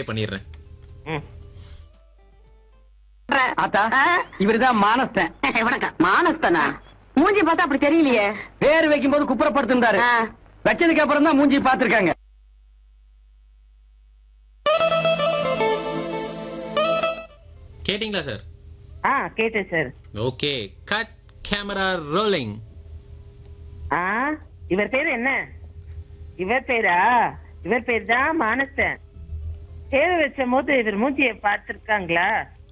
Play பண்ணிடுறேன் ம். ஆத்தா இவருதான் மானஸ்தன் வணக்கம் மானஸ்தனா மூஞ்சி பார்த்தா அப்படி தெரியலையே பேர் வைக்கும் போது குப்புறப்படுத்திருந்தாரு ஆ. வச்சதுக்கு அப்புறம் தான் மூஞ்சி பாத்திருக்காங்க கேட்டிங்களா சார் ஆ கேட்டேன் sir okay cut camera rolling ஆ இவர் பேரு என்ன இவர் பேரா இவர் பேர் தான் மானஸ்தன் தேவை வச்ச போது இவர் மூஞ்சிய பார்த்திருக்காங்களா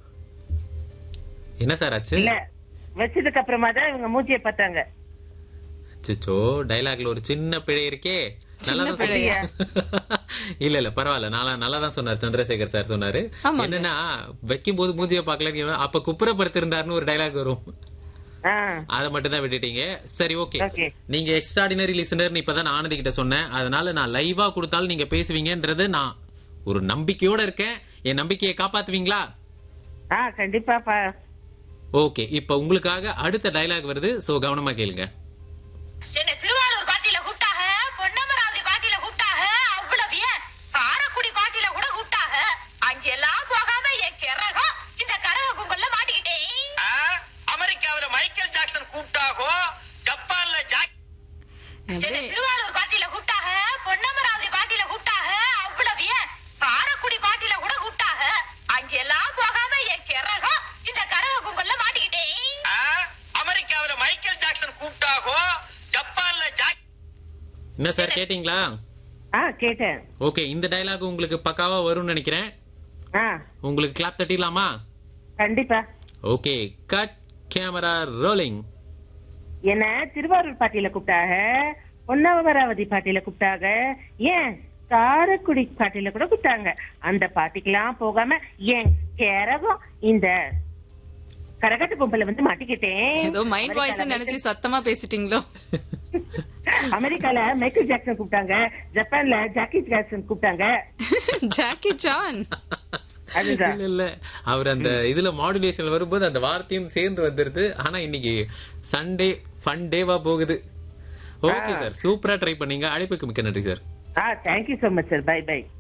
என்ன சார் ஆச்சு இல்ல வச்சதுக்கு அப்புறமா தான் இவங்க மூஞ்சிய பார்த்தாங்க சிச்சோ டைலாக்ல ஒரு சின்ன பிழை இருக்கே நல்லா தான் பிழையா? இல்ல இல்ல பரவாயில்ல நல்லா நல்லா தான் சொன்னார் சந்திரசேகர் சார் சொன்னாரு ஆமாங்க. என்னன்னா வைக்கும் போது மூஞ்சிய பாக்கல அப்ப குப்புறப்படுத்திருந்தாருன்னு ஒரு டைலாக் வரும் ஆ அதை மட்டும் தான் விட்டுட்டீங்க சரி ஓகே Okay. நீங்க எக்ஸ்ட்ராடினரி லிசனர்னு இப்பதான் நான் ஆனந்தி கிட்ட சொன்னேன் அதனால நான் லைவா கொடுத்தாலும் நீங்க பேசுவீங்கன்றது நான் ஒரு நம்பிக்கையோட இருக்கேன் என் நம்பிக்கையை காப்பாத்துவீங்களா ஆ கண்டிப்பா பா ஓகே இப்ப உங்களுக்காக அடுத்த டைலாக் வருது சோ கவனமா கேளுங்க என்ன திருவாரூர் பாட்டியில கூப்பிட்டாக பொன்னமராவதி பாட்டியில கூப்பிட்டாக அவ்வளவு ஏன் காரக்குடி பாட்டியில கூட கூப்பிட்டாக அங்கெல்லாம் போகாம என் கிறகம் இந்த கரக கும்பல்ல மாட்டிக்கிட்டேன் அமெரிக்காவில மைக்கேல் ஜாக்சன் கூப்பிட்டாகோ ஜப்பான்ல ஜாக் என்ன அப்படியே திருவாரூர் பாட்டியில கூப்பிட்டாக பொன்னமராவதி பாட்டியில கூப்பிட்டாக அவ்வளவு ஏன் காரக்குடி பாட்டியில கூட கூப்பிட்டாக அங்கெல்லாம் போகாம என் கிறகம் இந்த கரக கும்பல்ல மாட்டிக்கிட்டேன் அமெரிக்காவில மைக்கேல் ஜாக்சன் கூப்பிட்டாகோ ஜப்பான்ல ஜாக் என்ன சார் கேட்டீங்களா ஆ கேட்டேன் ஓகே இந்த டைலாக் உங்களுக்கு பக்காவா வரும்னு நினைக்கிறேன் ஆ உங்களுக்கு கிளாப் தட்டிடலாமா கண்டிப்பா ஓகே கட் கேமரா ரோலிங் என்ன திருவாரூர் பாட்டியில கூப்பிட்டாக பொன்னமராவதி பாட்டியில கூப்பிட்டாங்க ஏன் காரக்குடி பாட்டியில கூட கூப்பிட்டாங்க அந்த பாட்டிக்கெல்லாம் போகாம ஏன் கேரகம் இந்த கரகட்டு கும்பல வந்து மாட்டிக்கிட்டேன் ஏதோ மைண்ட் வாய்ஸ் நினைச்சு சத்தமா பேசிட்டீங்களோ அமெரிக்கால மைக்கேல் ஜாக்சன் கூப்பிட்டாங்க ஜப்பான்ல ஜாக்கி ஜாக்சன் கூப்பிட்டாங்க ஜாக்கி சான் அதுதான் இல்ல இல்ல அவர் அந்த இதுல மாடுலேஷன் வரும்போது அந்த வார்த்தையும் சேர்ந்து வந்துருது ஆனா இன்னைக்கு சண்டே ஃபன் டேவா போகுது ஓகே சார் சூப்பரா ட்ரை பண்ணீங்க அழைப்புக்கு மிக்க நன்றி சார் ஆ thank you so much sir bye by